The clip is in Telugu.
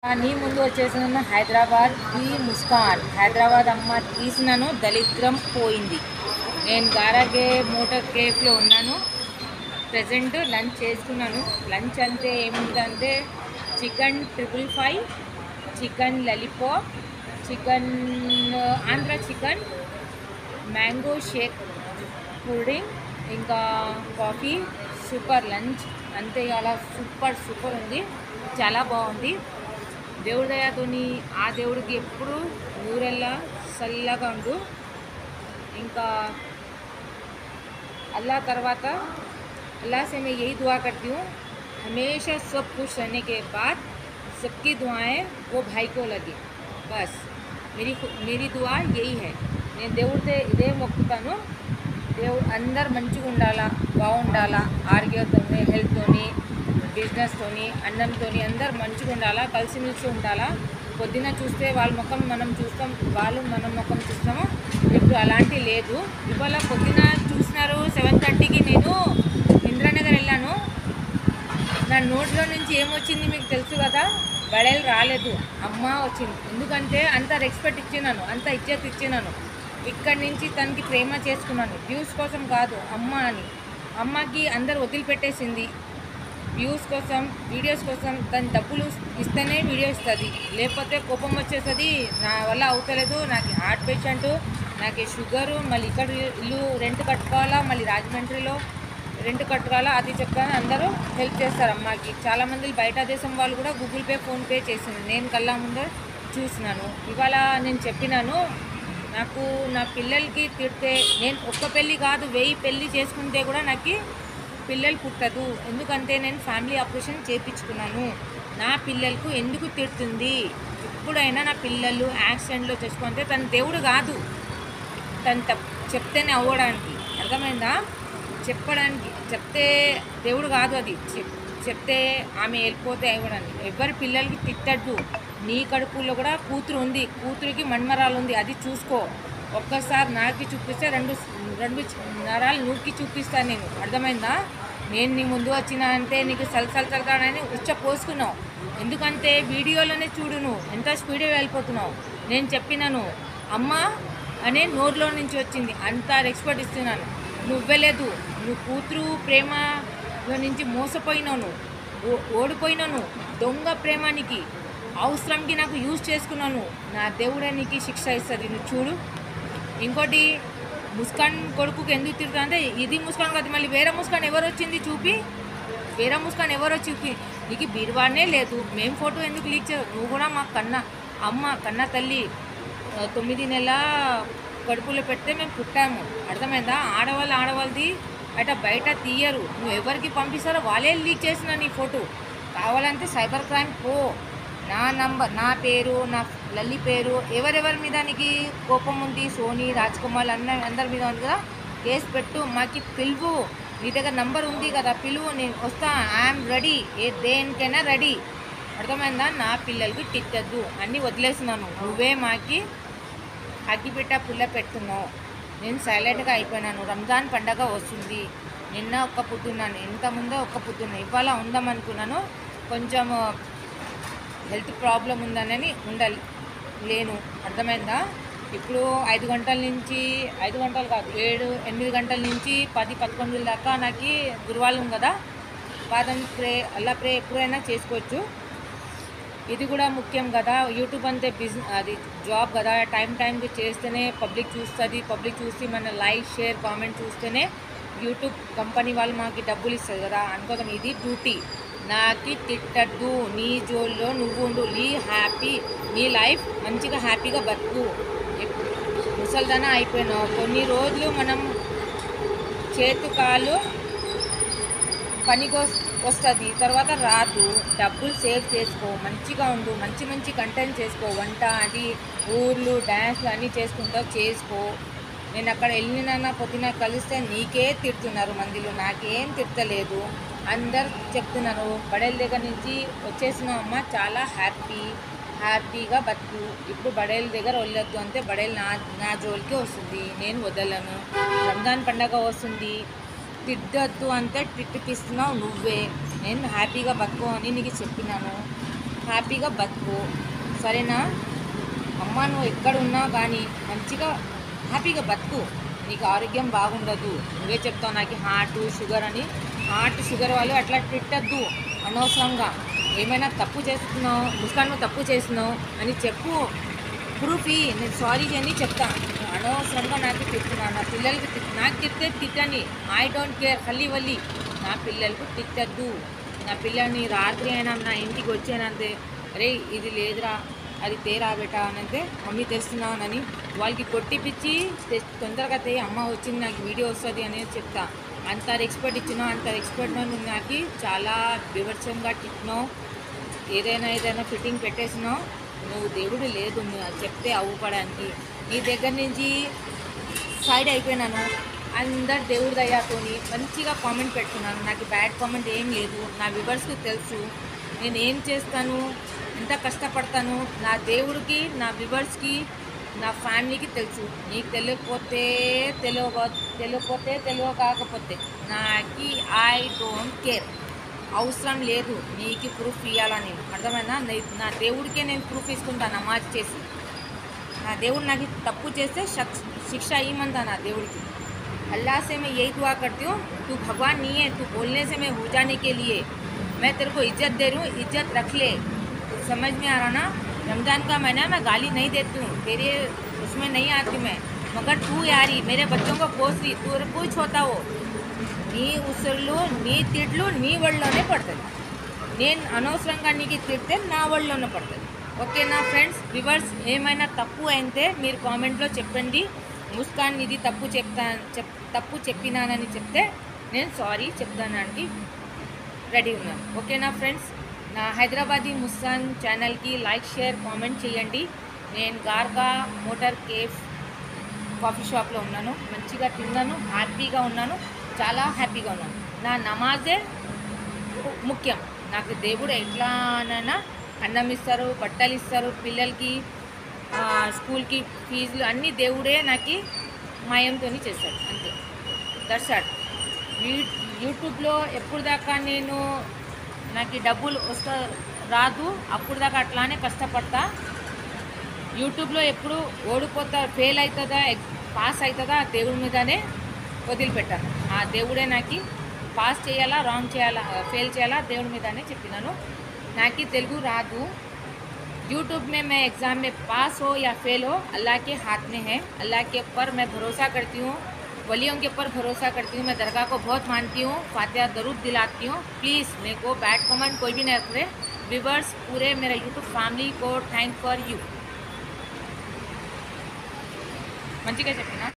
నీ ముందు వచ్చేసిన హైదరాబాద్ ఈ ముస్కాన్ హైదరాబాద్ అమ్మ తీసినాను దళిద్రం పోయింది నేను గారాగే మోటార్ కేఫ్లో ఉన్నాను ప్రజెంట్ లంచ్ చేసుకున్నాను లంచ్ అంటే ఏముందంటే chicken triple five chicken lollipop chicken Andhra chicken mango shake pudding ఇంకా కాఫీ సూపర్ లంచ్ అంతే అలా సూపర్ సూపర్ ఉంది చాలా బాగుంది దేవుడి దయతోని ఆ దేవుడికి ఎప్పుడు నూరెల్లా చల్లగా ఉండు ఇంకా अल्लाह करवाता अल्लाह से मैं यही दुआ करती हूँ हमेशा सब खुश रहने के बाद सबकी दुआएं वो भाई को लगे बस मेरी मेरी दुआ यही है నేను దేవుడితే ఇదే మొక్కుతాను దేవుడు అందరు మంచిగా ఉండాలా బాగుండాలా ఆరోగ్యంతోని హెల్త్తోని బిజినెస్తోని అన్నంతోని అందరు మంచిగా ఉండాలా కలిసిమెలిసి ఉండాలా పొద్దున చూస్తే వాళ్ళ ముఖం మనం చూస్తాం వాళ్ళు మనం ముఖం చూస్తాము ఇప్పుడు అలాంటి లేదు ఇవాళ పొద్దున చూసినారు సెవెన్ థర్టీకి నేను ఇంద్రానగర్ వెళ్ళాను నా నోట్లో నుంచి ఏమొచ్చింది మీకు తెలుసు కదా బడేలు రాలేదు అమ్మ వచ్చింది ఎందుకంటే అంత రెస్పెక్ట్ ఇచ్చినాను అంత ఇజ్జత్ ఇచ్చినాను ఇక్కడి నుంచి తనకి ప్రేమ చేసుకున్నాను వ్యూస్ కోసం కాదు అమ్మ అని అమ్మకి అందరు వదిలిపెట్టేసింది వ్యూస్ కోసం వీడియోస్ కోసం తను డబ్బులు ఇస్తేనే వీడియో ఇస్తుంది లేకపోతే కోపం వచ్చేస్తుంది నా వల్ల అవుతలేదు నాకు హార్ట్ పేషెంట్ నాకు షుగరు మళ్ళీ ఇక్కడ ఇల్లు రెంట్ కట్టుకోవాలా మళ్ళీ రాజమండ్రిలో రెంట్ కట్టుకోవాలా అది చెప్తాను అందరూ హెల్ప్ చేస్తారు అమ్మకి చాలామంది బయట దేశం వాళ్ళు కూడా గూగుల్ పే ఫోన్పే చేసింది నేను కల్లా ముందర చూసినాను ఇవాళ నేను చెప్పినాను నాకు నా పిల్లలకి తిడితే నేను ఒక్క పెళ్ళి కాదు వెయ్యి పెళ్ళి చేసుకుంటే కూడా నాకు పిల్లలు పుట్టదు ఎందుకంటే నేను ఫ్యామిలీ ఆపరేషన్ చేయించుకున్నాను నా పిల్లలకు ఎందుకు తిడుతుంది ఎప్పుడైనా నా పిల్లలు యాక్సిడెంట్లో చచ్చిపోతే తన దేవుడు కాదు తను తప్ చెప్తేనే అవ్వడానికి అర్థమైందా చెప్పడానికి చెప్తే దేవుడు కాదు అది చెప్ చెప్తే ఆమె వెళ్ళిపోతే ఇవ్వడానికి ఎవరి పిల్లలకి తిట్టద్దు నీ కడుపులో కూడా కూతురు ఉంది కూతురికి మన్మరాలు ఉంది అది చూసుకో ఒక్కసారి నాకి చూపిస్తే రెండు రెండు నరాలు నూకి చూపిస్తాను నేను అర్థమైందా నేను నీ ముందు వచ్చిన అంటే నీకు సలసలు చల్తానని ఉచ్చ పోసుకున్నావు ఎందుకంటే వీడియోలోనే చూడు నువ్వు ఎంత స్పీడ్గా వెళ్ళిపోతున్నావు నేను చెప్పినాను అమ్మ అనే నోరులో నుంచి వచ్చింది అంత రెస్పెక్ట్ ఇస్తున్నాను నువ్వెలేదు నువ్వు కూతురు ప్రేమలో నుంచి మోసపోయినావు నువ్వు ఓ- ఓడిపోయినాను దొంగ ప్రేమానికి అవసరంకి నాకు యూజ్ చేసుకున్నాను నా దేవుడే నీకు శిక్ష ఇస్తుంది నువ్వు చూడు ఇంకోటి ముస్కాన్ కొడుకుకి ఎందుకు తిరుగుతా అంటే ఇది ముస్కాన్ కాదు మళ్ళీ వేరే ముస్కాన్ ఎవరు వచ్చింది చూపి వేరే ముస్కాన్ ఎవరో చూపి నీకు బీరువానే లేదు మేము ఫోటో ఎందుకు లీక్ చేయవు నువ్వు కూడా మా కన్న అమ్మ కన్న తల్లి ఆ, తొమ్మిది నెలల కడుపులో పెడితే మేము పుట్టాము అర్థమైందా ఆడవాళ్ళు ఆడవాళ్ళది అట బయట తీయరు నువ్వు ఎవరికి పంపిస్తారో వాళ్ళే లీక్ చేసిన నీ ఫోటో కావాలంటే సైబర్ క్రైమ్ పో నా నంబర్ నా పేరు నా లల్లి పేరు ఎవరెవరి మీద నీకు కోపం ఉంది సోనీ రాజ్ కుమార్ అన్న అందరి మీద ఉంది కదా కేసు పెట్టు మాకి పిలువు నీ దగ్గర నంబర్ ఉంది కదా పిలువు నేను వస్తా ఐఎమ్ రెడీ ఏ దేనికైనా రెడీ అర్థమైందా నా పిల్లలకి తిట్టద్దు అన్నీ వదిలేస్తున్నాను నువ్వే మాకి అగ్గిపెట్ట పుల్ల పెడుతున్నావు నేను సైలెంట్గా అయిపోయినాను రంజాన్ పండగ వస్తుంది నిన్న ఒక్క పుట్టున్నాను ఇంత ముందే ఒక్క పుట్టున్నాను ఇవాళ ఉందామనుకున్నాను కొంచెం హెల్త్ ప్రాబ్లం ఉందనని ఉండాలి లేను అర్థమైందా ఇప్పుడు ఐదు గంటల నుంచి ఐదు గంటలు కాదు ఏడు ఎనిమిది గంటల నుంచి పది పదకొండు దాకా నాకు గురువారం కదా వాదం ప్రే అల్లా ప్రే ఎప్పుడైనా చేసుకోవచ్చు ఇది కూడా ముఖ్యం కదా యూట్యూబ్ అంతే బిజినెస్ అది జాబ్ కదా టైం టైంకి చేస్తేనే పబ్లిక్ చూస్తుంది పబ్లిక్ చూసి మన లైక్ షేర్ కామెంట్ చూస్తేనే యూట్యూబ్ కంపెనీ వాళ్ళు మాకు డబ్బులు ఇస్తుంది కదా అనుకోదాం ఇది డ్యూటీ నాకి తిట్టద్దు నీ జోల్లో నువ్వు ఉండు నీ హ్యాపీ నీ లైఫ్ మంచిగా హ్యాపీగా బతుకు ఎప్- ముసల్దానా అయిపోయినావు కొన్ని రోజులు మనం చేతు కాలు పనికి వస్తుంది తర్వాత రాదు డబ్బులు సేవ్ చేసుకో మంచిగా ఉండు మంచి మంచి కంటెంట్ చేసుకో వంట అది ఊర్లు డ్యాన్స్లు అన్నీ చేసుకుంటావు చేసుకో నేను అక్కడ వెళ్ళిన పొద్దున కలిస్తే నీకే తిడుతున్నారు మందిలో నాకేం తిట్టలేదు అందరు చెప్తున్నారు బడేల దగ్గర నుంచి వచ్చేసిన అమ్మ చాలా హ్యాపీ హ్యాపీగా బతుకు ఇప్పుడు బడేల దగ్గర వెళ్ళొద్దు అంటే బడేలు నా నా జోలికి వస్తుంది నేను వదలను రంజాన్ పండగ వస్తుంది తిట్టొద్దు అంటే తిట్టిపిస్తున్నావు నువ్వే నేను హ్యాపీగా బతుకో అని నీకు చెప్పినాను హ్యాపీగా బతుకు సరేనా అమ్మ నువ్వు ఎక్కడ ఉన్నా కానీ మంచిగా హ్యాపీగా బతుకు నీకు ఆరోగ్యం బాగుండదు నువ్వే చెప్తావు నాకు హార్ట్ షుగర్ అని హార్ట్ షుగర్ వాళ్ళు అట్లా తిట్టద్దు అనవసరంగా ఏమైనా తప్పు చేస్తున్నావు ముస్కాన్ నువ్వు తప్పు చేస్తున్నావు అని చెప్పు ప్రూఫ్ ఇ నేను సారీ అని చెప్తా అనవసరంగా నాకు తిట్టున్నా నా పిల్లలకి తిట్- నాకు తిట్టే తిట్టని ఐ డోంట్ కేర్ ఖల్లీ వల్లి నా పిల్లలకు తిట్టద్దు నా పిల్లల్ని రాత్రి అయినా నా ఇంటికి వచ్చానంతే అరే ఇది లేదురా అది తేరా బేటా అనంటే మమ్మీ తెస్తున్నానని వాళ్ళకి కొట్టిపిచ్చి తె- తొందరగా తే అమ్మ వచ్చింది నాకు వీడియో వస్తుంది అని చెప్తా అంత ఎక్స్పర్ట్ ఇచ్చినా అంత ఎక్స్పర్ట్ నువ్వు నాకు చాలా వివర్చంగా తిట్టినావు ఏదైనా ఏదైనా ఫిట్టింగ్ పెట్టేసినావు నువ్వు దేవుడు లేదు నువ్వు అది చెప్తే అవ్వపడానికి నీ దగ్గర నుంచి సైడ్ అయిపోయినాను అందరు దేవుడి దయ్యాతోని మంచిగా కామెంట్ పెట్టుకున్నాను నాకు బ్యాడ్ కామెంట్ ఏం లేదు నా వివర్స్కి తెలుసు నేను ఏం చేస్తాను ఎంత కష్టపడతాను నా దేవుడికి నా వివర్స్కి నా ఫ్యామిలీకి తెలుసు నీకు తెలియకపోతే తెలియక తెలియకపోతే తెలియ కాకపోతే నాకు ఐ డోంట్ కేర్ అవసరం లేదు నీకు ప్రూఫ్ ఇవ్వాలని అర్థమైనా నే- నా దేవుడికే నేను ప్రూఫ్ ఇస్తుంటాను నమాజ్ చేసి నా దేవుడు నాకు తప్పు చేస్తే शख्स शिक्षा इमनता ना దేవుడి की अल्लाह से मैं यही दुआ करती हूँ तू भगवान नहीं है तू बोलने से मैं हो जाने के लिए मैं तेरे को इज्जत दे रही हूँ इज्जत रख ले समझ में आ रहा ना रमज़ान का महीना है, मैं गाली नहीं देती हूँ तेरे उसमें नहीं आती मैं मगर तू यारी मेरे बच्चों को पोस रही तू कुछ होता हो నీ ఉసురులు నీ తిట్లు నీ ఒళ్ళోనే పడుతుంది నేను అనవసరంగా నీకు తిడితే నా ఒళ్ళోనే పడుతుంది ఓకేనా ఫ్రెండ్స్ వివర్స్ ఏమైనా తప్పు అయితే మీరు కామెంట్లో చెప్పండి ముస్కాన్ ఇది తప్పు చెప్తా చెప్ తప్పు చెప్పినానని చెప్తే నేను సారీ చెప్తానండి రెడీ ఉన్నాను ఓకేనా ఫ్రెండ్స్ నా హైదరాబాదీ ముస్కాన్ ఛానల్కి లైక్ షేర్ కామెంట్ చేయండి నేను గార్గా మోటార్ కేఫ్ కాఫీ షాప్లో ఉన్నాను మంచిగా తిన్నాను హ్యాపీగా ఉన్నాను చాలా హ్యాపీగా ఉన్నాను నా నమాజే ము- ముఖ్యం నాకు దేవుడు ఎట్లానైనా అన్నం ఇస్తారు బట్టలు ఇస్తారు పిల్లలకి ఆ, స్కూల్కి ఫీజులు అన్నీ దేవుడే నాకు మాయంతో చేస్తాడు అంతే దట్స్ యూ యూట్యూబ్లో ఎప్పుడు దాకా నేను నాకు డబ్బులు వస్తా రాదు అప్పుడు దాకా అట్లానే కష్టపడతా యూట్యూబ్లో ఎప్పుడు ఓడిపోతా ఫెయిల్ అవుతుందా ఎగ్- పాస్ అవుతుందా ఆ దేవుడి మీదనే వదిలిపెట్టాను ఆ దేవుడే నాకు పాస్ చేయాలా రాంగ్ చేయాలా ఫెయిల్ చేయాలా దేవుడి మీదనే చెప్పినాను నాకు తెలుగు రాదు यूट्यूब में मैं एग्ज़ाम में पास हो या फेल हो अल्लाह के हाथ में है अल्लाह के ऊपर मैं भरोसा करती हूँ वलियों के ऊपर भरोसा करती हूँ मैं दरगाह को बहुत मानती हूँ फातिहा दरूद दिलाती हूँ प्लीज़ मेरे को बैड कमेंट कोई भी नहीं करे व्यूवर्स पूरे मेरा यूट्यूब फैमिली को थैंक फॉर यू మంచిగా చెప్పిన